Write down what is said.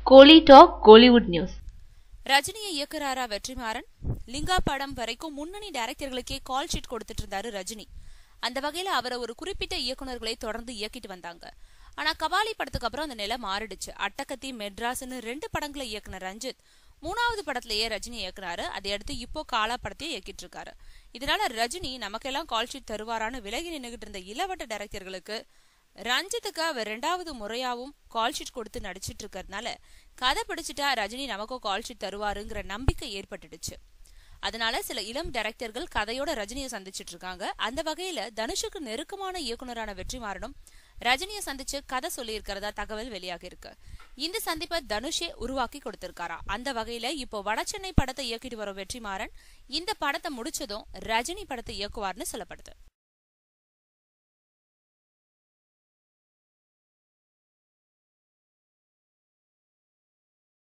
கோலி talk Kollywood news ரஜினியை இயக்குறாரா வெற்றிமாறன் லிங்கா படம் வரைக்கும் முன்னணி டைரக்டர்களுக்கே கால் ஷீட் கொடுத்துட்டு இருந்தாரு ரஜினி அந்த வகையில அவரை ஒரு குறிப்பிட்ட இயக்குனர்களை தொடர்ந்து இயக்கிட்டு வந்தாங்க ஆனா கபாலி படத்துக்கு அப்புறம் அந்த நிலை மாறிடுச்சு அட்டகத்தி மெட்ராஸ்னு ரெண்டு படங்களை இயக்குன ரஞ்சித் மூணாவது படத்திலேயே ரஜினி இயக்குனாரு அதை அடுத்து இப்போ காலா படத்தையே இயக்கிட்டு இருக்காரு இதனால ரஜினி நமக்கெல்லாம் கால் ஷீட் தருவாரான்னு விலகி நின்னுகிட்டு இருந்த இளவட்ட டைரக்டர்களுக்கு ரஞ்சித்துக்கு அவர் ரெண்டாவது முறையாவும் கால் ஷீட் கொடுத்து நடிச்சிட்டு இருக்கறதுனால கதை பிடிச்சிட்டா ரஜினி நமக்கும் கால் ஷீட் தருவாருங்கிற நம்பிக்கை ஏற்பட்டுடுச்சு அதனால சில இளம் டைரக்டர்கள் கதையோட ரஜினியை சந்திச்சிட்டு இருக்காங்க அந்த வகையில தனுஷுக்கு நெருக்கமான இயக்குனரான வெற்றிமாறனும் ரஜினியை சந்திச்சு கதை சொல்லியிருக்கிறதா தகவல் வெளியாகி இருக்கு இந்த சந்திப்பை தனுஷே உருவாக்கி கொடுத்திருக்காரா அந்த வகையில இப்போ வடசென்னை படத்தை இயக்கிட்டு வரும் வெற்றிமாறன் இந்த படத்தை முடிச்சதும் ரஜினி படத்தை இயக்குவார்னு சொல்லப்படுது